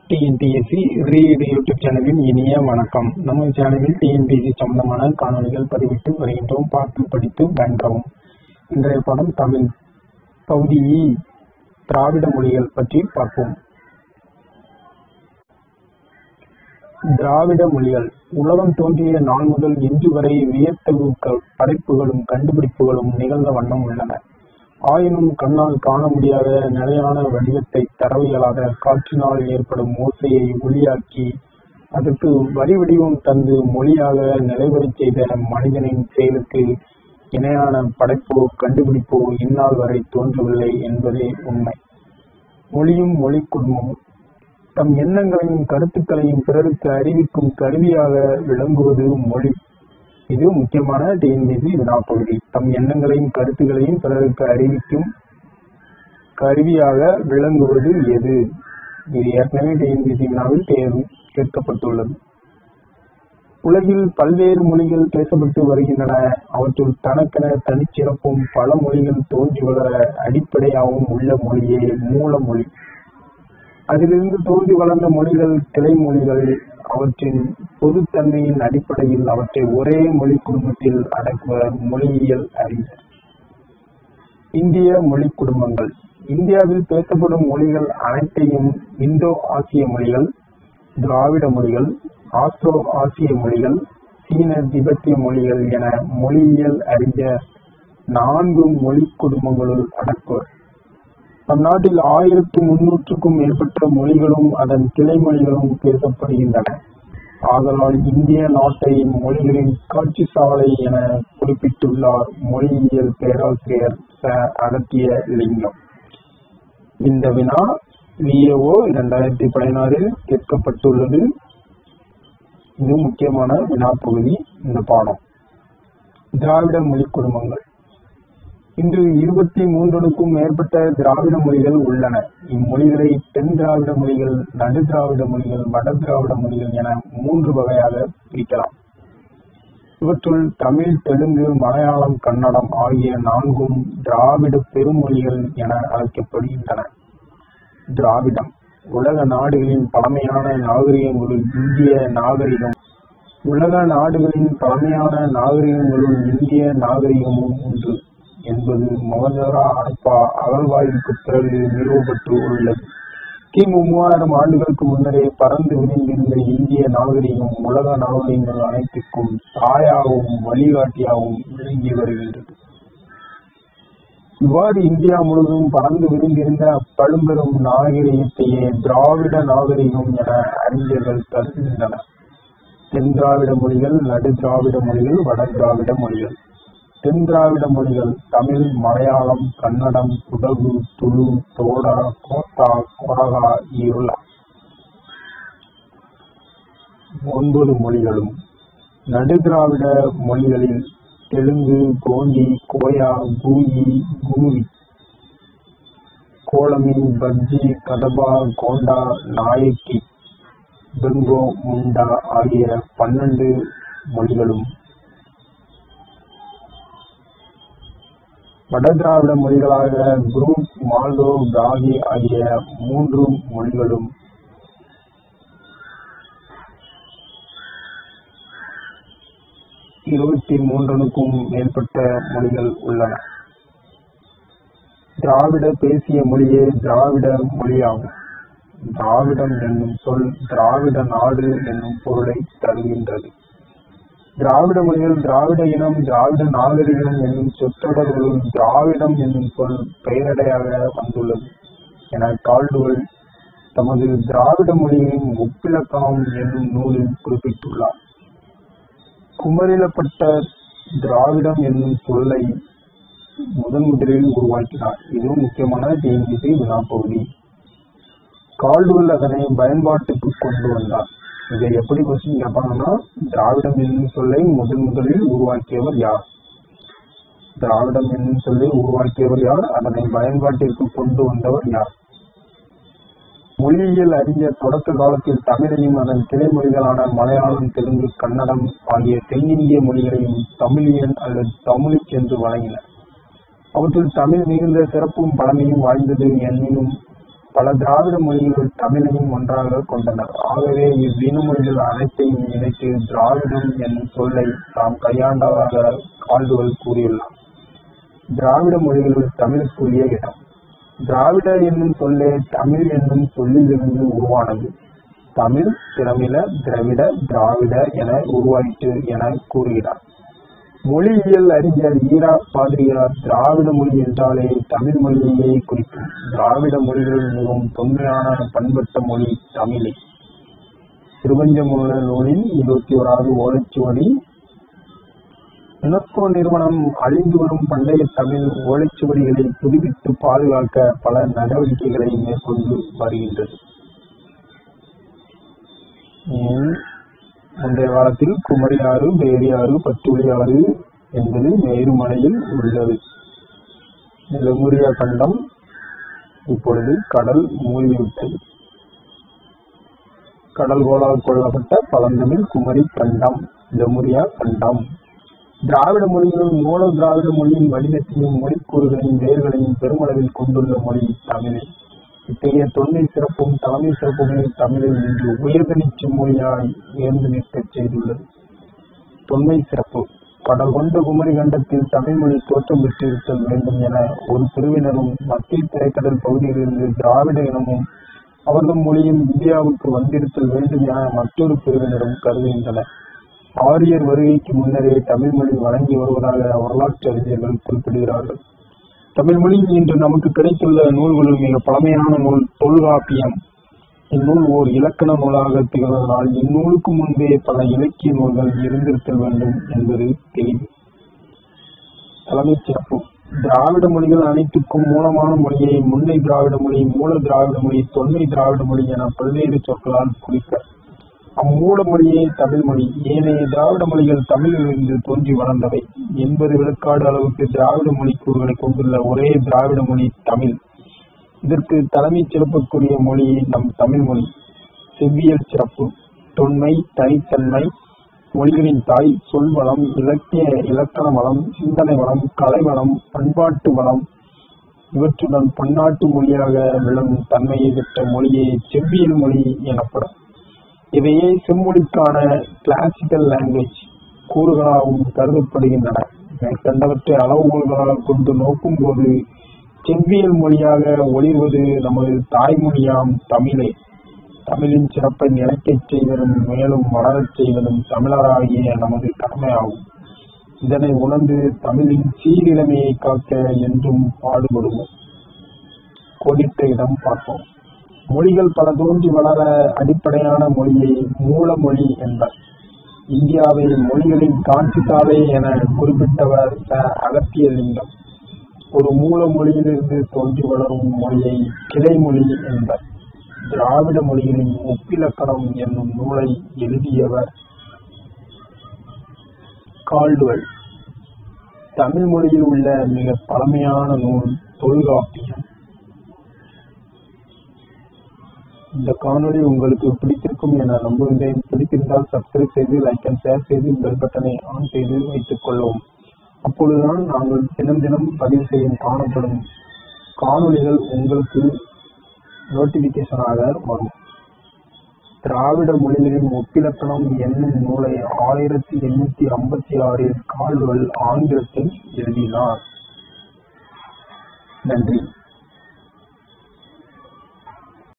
TNPSC read YouTube சேனலின் இனிய வணக்கம் நம்ம சேனலில் டிஎன்பிஎஸ்சி சம்பந்தமான காணொலிகள் பதிவிட்டு வருகின்றோம் பார்த்து படித்து பயன்பெறவும் இன்றைய பாடம் தமிழ் பகுதி இ, திராவிட மொழிகள் பற்றி பார்ப்போம் திராவிட மொழிகள் உலகம் தோன்றிய நாள் முதல் இன்று வரை வியத்தகு க- படைப்புகளும் கண்டுபிடிப்புகளும் நிகழ்ந்த வண்ணம் உள்ளன ஆயினும் கண்ணால் காண முடியாத நிலையான வடிவத்தை தரவியலாத காற்றினால் ஏற்படும் ஓசையை ஒளியாக்கி அதற்கு வரி வடிவம் தந்து மொழியாக நிலைவரச் செய்த மனிதனின் செயலுக்கு இணையான படைப்போ கண்டுபிடிப்போ இந்நாள் வரை தோன்றவில்லை என்பதே உண்மை மொழியும் மொழி குடும்பமும் தம் எண்ணங்களையும் கருத்துக்களையும் பிறருக்கு அறிவிக்கும் கருவியாக விளங்குவது மொழி இது முக்கியமான டிஎன்பிசி வினாப்பகுதி தம் எண்ணங்களையும் கருத்துக்களையும் பிறருக்கு அறிவிக்கும் கருவியாக விளங்குவது எது இது ஏற்கனவே டிஎன்பிசி வினாவில் தேர்வு கேட்கப்பட்டுள்ளது உலகில் பல்வேறு மொழிகள் பேசப்பட்டு வருகின்றன அவற்றுள் தனக்கென தனிச்சிறப்பும் பல மொழிகள் தோன்றி வளர அடிப்படையாகவும் உள்ள மொழியே மூல மொழி அதிலிருந்து தோன்றி வளர்ந்த மொழிகள் கிளை மொழிகள் அவற்றின் பொதுத்தன்மையின் அடிப்படையில் அவற்றை ஒரே மொழி குடும்பத்தில் அடக்குவர் மொழியியல் அறிஞர் இந்திய மொழி குடும்பங்கள் இந்தியாவில் பேசப்படும் மொழிகள் அனைத்தையும் இந்தோ ஆசிய மொழிகள் திராவிட மொழிகள் ஆஸ்ட்ரோ ஆசிய மொழிகள் சீன திபெத்திய மொழிகள் என மொழியியல் அறிஞர் நான்கு மொழி குடும்பங்களுள் அடக்குவர் நம் நாட்டில் ஆயிரத்து முன்னூற்றுக்கும் மேற்பட்ட மொழிகளும் அதன் கிளை மொழிகளும் பேசப்படுகின்றன ஆதலால் இந்திய நாட்டை மொழிகளின் காட்சி சாலை என குறிப்பிட்டுள்ளார் மொழியியல் பேராசிரியர் ச அகத்திய லிங்கம் இந்த வினா விஏஓ இரண்டாயிரத்தி பதினாறில் கேட்கப்பட்டுள்ளது இது முக்கியமான வினா பகுதி இந்த பாடம் திராவிட மொழி குடும்பங்கள் இன்று இருபத்தி மூன்றுக்கும் மேற்பட்ட திராவிட மொழிகள் உள்ளன இம்மொழிகளை தென் திராவிட மொழிகள் நடு திராவிட மொழிகள் வட திராவிட மொழிகள் என மூன்று வகையாக பிரிக்கலாம் இவற்றுள் தமிழ் தெலுங்கு மலையாளம் கன்னடம் ஆகிய நான்கும் திராவிட பெருமொழிகள் என அழைக்கப்படுகின்றன திராவிடம் உலக நாடுகளின் பழமையான நாகரிகங்களுள் இந்திய நாகரிகம் உலக நாடுகளின் பழமையான நாகரிகங்களுள் இந்திய நாகரிகமும் ஒன்று என்பது மொகஞ்சரா ஹரப்பா அகழ்வாய்வுக்கு பிறகு நிறுவப்பட்டு உள்ளது கிமு மூவாயிரம் ஆண்டுகளுக்கு முன்னரே பறந்து விரிந்திருந்த இந்திய நாகரிகம் உலக நாகரிகங்கள் அனைத்துக்கும் தாயாகவும் வழிகாட்டியாகவும் விளங்கி வருகின்றது இவ்வாறு இந்தியா முழுவதும் பறந்து விரிந்திருந்த பழும்பெரும் நாகரிகத்தையே திராவிட நாகரிகம் என அறிஞர்கள் கருதுகின்றனர் தென் திராவிட மொழிகள் நடு திராவிட மொழிகள் வட திராவிட மொழிகள் தென் திராவிட மொழிகள் தமிழ் மலையாளம் கன்னடம் குடகு துளு தோடா கோத்தா கொரகா இருளா ஒன்பது மொழிகளும் நடு திராவிட மொழிகளில் தெலுங்கு கோண்டி கோயா கூயி கூவி கோலமி பஜ்ஜி கதபா கோண்டா நாயக்கி பெங்கோ முண்டா ஆகிய பன்னெண்டு மொழிகளும் வடதிராவிட மொழிகளாக குரூப் மால்டோ காகி ஆகிய மூன்று மொழிகளும் இருபத்தி மூன்றனுக்கும் மேற்பட்ட மொழிகள் உள்ளன திராவிட பேசிய மொழியே திராவிட மொழியாகும் திராவிடம் என்னும் சொல் திராவிட நாடு என்னும் பொருளை தருகின்றது திராவிட மொழிகள் திராவிட இனம் திராவிட நாகரிகம் என்னும் சொற்றொடர்களுள் திராவிடம் என்னும் சொல் பெயரடையாக வந்துள்ளது என கால்டுவல் தமது திராவிட மொழிகளின் ஒப்பிலக்கம் என்னும் நூலில் குறிப்பிட்டுள்ளார் குமரிலப்பட்ட திராவிடம் என்னும் சொல்லை முதன் முதலில் உருவாக்கினார் இதுவும் முக்கியமான டிஎன்பிசி வினாப்பகுதி கால்டுவல் அதனை பயன்பாட்டுக்கு கொண்டு வந்தார் இதை எப்படி கொஸ்டின் கேட்பாங்கன்னா திராவிடம் என்னும் சொல்லை முதன் முதலில் உருவாக்கியவர் யார் திராவிடம் என்னும் சொல்லை உருவாக்கியவர் யார் அதனை பயன்பாட்டிற்கு கொண்டு வந்தவர் யார் மொழியியல் அறிஞர் தொடக்க காலத்தில் தமிழையும் அதன் கிளை மொழிகளான மலையாளம் தெலுங்கு கன்னடம் ஆகிய தென்னிந்திய மொழிகளையும் தமிழியன் அல்லது தமிழிக் என்று வழங்கினர் அவற்றுள் தமிழ் மிகுந்த சிறப்பும் பழமையும் வாய்ந்தது எனினும் பல திராவிட மொழிகள் தமிழையும் ஒன்றாக கொண்டனர் ஆகவே இவ்வின மொழிகள் அனைத்தையும் இணைத்து திராவிடம் என்னும் சொல்லை தாம் கையாண்டதாக கால்டுவல் கூறியுள்ளார் திராவிட மொழிகளுள் தமிழுக்குரிய இடம் திராவிட என்னும் சொல்லே தமிழ் என்னும் சொல்லிலிருந்து உருவானது தமிழ் திரமிழ திரவிட திராவிட என உருவாயிற்று என கூறுகிறார் மொழியியல் அறிஞர் ஈரா பாதிரியார் திராவிட மொழி என்றாலே தமிழ் மொழியையே குறிக்கும் திராவிட மொழிகளில் மிகவும் தொன்மையான பண்பட்ட மொழி தமிழே திருவஞ்சமுள்ள நூலின் இருபத்தி ஓராவது ஓலைச்சுவடி யுனெஸ்கோ நிறுவனம் அழிந்து வரும் பண்டைய தமிழ் ஓலைச்சுவடிகளை புதுப்பித்து பாதுகாக்க பல நடவடிக்கைகளை மேற்கொண்டு வருகின்றது ஏன் முந்தைய காலத்தில் குமரி ஆறு பேரி ஆறு பட்டுளி ஆறு என்பது மேருமலையில் உள்ளது லெமுரியா கண்டம் இப்பொழுது கடல் மூழ்கிவிட்டது கடல் கோளால் கொள்ளப்பட்ட பழந்தமிழ் குமரி கண்டம் லெமுரியா கண்டம் திராவிட மொழிகளும் மூல திராவிட மொழியின் வடிவத்தையும் மொழிக்கூறுகளையும் வேர்களையும் பெருமளவில் கொண்டுள்ள மொழி தமிழே இத்தகைய தொன்மை சிறப்பும் தலைமை சிறப்புகளை தமிழில் இன்று உயர்தனிச்ச மொழியாய் உயர்ந்து நிற்கச் செய்துள்ளது தொன்மை சிறப்பு கடல் கொண்ட குமரி கண்டத்தில் தமிழ் மொழி தோற்றம் பெற்றிருத்தல் வேண்டும் என ஒரு பிரிவினரும் மத்திய திரைக்கடல் பகுதியிலிருந்து திராவிட இனமும் அவர்கள் மொழியும் இந்தியாவுக்கு வந்திருத்தல் வேண்டும் என மற்றொரு பிரிவினரும் கருதுகின்றனர் ஆரியர் வருகைக்கு முன்னரே தமிழ் மொழி வழங்கி வருவதாக வரலாற்று அறிஞர்கள் குறிப்பிடுகிறார்கள் தமிழ் மொழி இன்று நமக்கு கிடைத்துள்ள நூல்களுள் மிக பழமையான நூல் தொல்காப்பியம் இந்நூல் ஓர் இலக்கண நூலாக திகழ்வதனால் இந்நூலுக்கு முன்பே பல இலக்கிய நூல்கள் இருந்திருத்தல் வேண்டும் என்பது தெளிவு தலைமைச் சிறப்பு திராவிட மொழிகள் அனைத்துக்கும் மூலமான மொழியை முன்னை திராவிட மொழி மூல திராவிட மொழி தொன்மை திராவிட மொழி என பல்வேறு சொற்களால் குறிக்க அம்மூல மொழியே தமிழ் மொழி ஏனைய திராவிட மொழிகள் தமிழிலிருந்து தோன்றி வளர்ந்தவை எண்பது விழுக்காடு அளவுக்கு திராவிட மொழி கூறுகளை கொண்டுள்ள ஒரே திராவிட மொழி தமிழ் இதற்கு தலைமை சிறப்புக்குரிய மொழி நம் தமிழ் மொழி செவ்வியல் சிறப்பு தொன்மை தனித்தன்மை மொழிகளின் தாய் சொல் வளம் இலக்கிய இலக்கண வளம் சிந்தனை வளம் கலை வளம் பண்பாட்டு வளம் இவற்றுடன் பன்னாட்டு மொழியாக விளங்கும் தன்மையை பெற்ற மொழியே செவ்வியல் மொழி எனப்படும் இவையே செம்மொழிக்கான கிளாசிக்கல் லாங்குவேஜ் கூறுகளாகவும் கருதப்படுகின்றன மேற்கண்டவற்றை அளவுகோல்களாக கொண்டு நோக்கும் போது செவ்வியல் மொழியாக ஒளிர்வது நமது தாய்மொழியாம் தமிழே தமிழின் சிறப்பை நிலைக்கச் செய்வதும் மேலும் வளரச் செய்வதும் தமிழராகிய நமது கடமையாகும் இதனை உணர்ந்து தமிழின் சீரிழமையை காக்க என்றும் பாடுபடுவோம் கோடிட்ட இடம் பார்ப்போம் மொழிகள் பல தோன்றி வளர அடிப்படையான மொழியை மூல மொழி என்பர் இந்தியாவை மொழிகளின் காட்சி சாலை என குறிப்பிட்டவர் ச அகத்தியலிங்கம் ஒரு மூல மொழியிலிருந்து தோன்றி வளரும் மொழியை கிளைமொழி என்பர் திராவிட மொழிகளின் ஒப்பிலக்கணம் என்னும் நூலை எழுதியவர் கால்டுவல் தமிழ் மொழியில் உள்ள மிக பழமையான நூல் தொல்காப்பியம் இந்த காணொளி உங்களுக்கு பிடித்திருக்கும் என நம்புகின்றேன் பிடித்திருந்தால் சப்ஸ்கிரைப் செய்து லைக் அண்ட் ஷேர் செய்து பெல் பட்டனை ஆன் செய்து வைத்துக் கொள்ளவும் அப்பொழுதுதான் நாங்கள் தினம் தினம் பதிவு செய்யும் காணப்படும் காணொளிகள் உங்களுக்கு நோட்டிபிகேஷனாக வரும் திராவிட மொழிகளின் ஒப்பிலக்கணம் என்னும் நூலை ஆயிரத்தி எண்ணூத்தி ஐம்பத்தி ஆறில் கால்வல் ஆங்கிலத்தில் எழுதினார் நன்றி